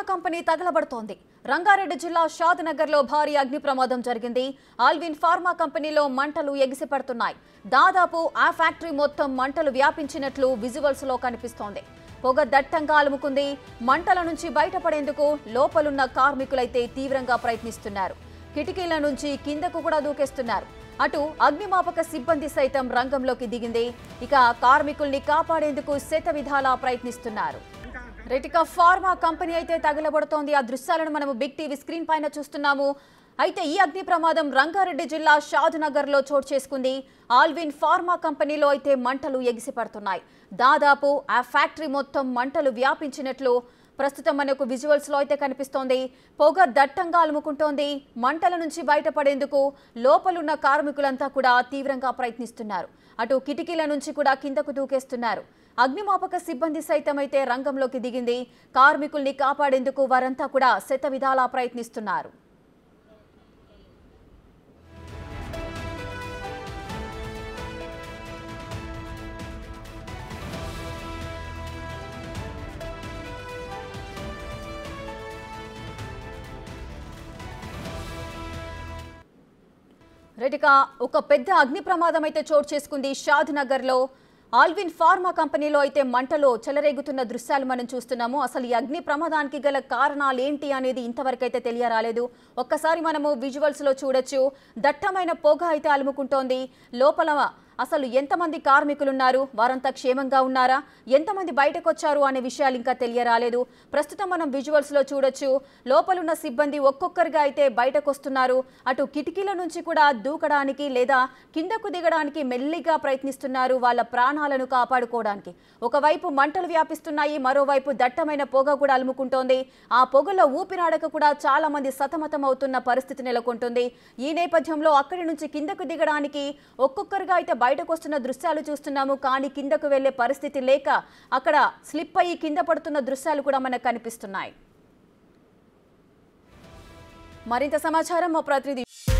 pharma company తగలబడుతోంది Rangareddy జిల్లా షాద్ నగర్ లో భారీ అగ్ని ప్రమాదం జరిగింది ఆల్విన్ ఫార్మా కంపెనీలో మంటలు ఎగిసిపడుతున్నాయి దాదాపు ఆ ఫ్యాక్టరీ మొత్తం మంటలు వ్యాపించినట్లు విజువల్స్ లో కనిపిస్తోంది పొగ దట్టంగా అలుముకుంది మంటల నుంచి బయటపడేందుకు లోపలున్న కార్మికులైతే తీవ్రంగా ప్రయత్నిస్తున్నారు కిటికీల నుంచి కిందకు కూడా దూకేస్తున్నారు అటు అగ్నిమాపక సిబ్బంది సైతం రంగంలోకి దిగింది ఇక కార్మికుల్ని కాపాడేందుకు శత విధాలా ప్రయత్నిస్తున్నారు రెటిక ఫార్మా కంపెనీ అయితే తగలబడుతోంది ఆ దృశ్యాలను మనము బిగ్ టీవీ స్క్రీన్ పైన చూస్తున్నాము అయితే ఈ అగ్ని ప్రమాదం రంగారెడ్డి జిల్లా షాద్ నగర్ లో చోటు చేసుకుంది ఆల్విన్ ఫార్మా కంపెనీలో అయితే మంటలు ఎగిసిపడుతున్నాయి దాదాపు ఆ ఫ్యాక్టరీ మొత్తం మంటలు వ్యాపించినట్లు ప్రస్తుతం మనకు విజువల్స్ లో అయితే కనిపిస్తోంది పొగ దట్టంగా అలుముకుంటోంది మంటల నుంచి బయటపడేందుకు లోపలున్న కార్మికులంతా కూడా తీవ్రంగా ప్రయత్నిస్తున్నారు అటు కిటికీల నుంచి కూడా కిందకు దూకేస్తున్నారు అగ్నిమాపక సిబ్బంది సైతం అయితే రంగంలోకి దిగింది కార్మికుల్ని కాపాడేందుకు వారంతా కూడా శత విధాలా ప్రయత్నిస్తున్నారు రెటిక ఒక పెద్ద అగ్ని ప్రమాదం అయితే చోటు చేసుకుంది షాద్ నగర్ లో ఆల్విన్ ఫార్మా కంపెనీలో అయితే మంటలు చెలరేగుతున్న దృశ్యాలు మనం చూస్తున్నాము అసలు ఈ అగ్ని ప్రమాదానికి గల కారణాలు ఏంటి అనేది ఇంతవరకు అయితే తెలియరాలేదు ఒక్కసారి మనము విజువల్స్ లో చూడొచ్చు దట్టమైన పొగ అయితే అలుముకుంటోంది లోపల అసలు ఎంతమంది కార్మికులు ఉన్నారు వారంతా క్షేమంగా ఉన్నారా ఎంతమంది బయటకు వచ్చారు అనే విషయాలు ఇంకా తెలియరాలేదు ప్రస్తుతం మనం విజువల్స్ లో చూడొచ్చు లోపలున్న సిబ్బంది ఒక్కొక్కరిగా అయితే బయటకు వస్తున్నారు అటు కిటికీల నుంచి కూడా దూకడానికి లేదా కిందకు దిగడానికి మెల్లిగా ప్రయత్నిస్తున్నారు వాళ్ళ ప్రాణాలను కాపాడుకోవడానికి ఒకవైపు మంటలు వ్యాపిస్తున్నాయి మరోవైపు దట్టమైన పొగ కూడా అలుముకుంటోంది ఆ పొగలో ఊపిరాడక కూడా చాలా మంది సతమతం అవుతున్న పరిస్థితి నెలకొంటుంది ఈ నేపథ్యంలో అక్కడి నుంచి కిందకు దిగడానికి ఒక్కొక్కరుగా అయితే బయటకు వస్తున్న దృశ్యాలు చూస్తున్నాము కానీ కిందకు వెళ్లే పరిస్థితి లేక అక్కడ స్లిప్ అయ్యి కింద పడుతున్న దృశ్యాలు కూడా మనకు కనిపిస్తున్నాయి మరింత సమాచారం మా ప్రతినిధి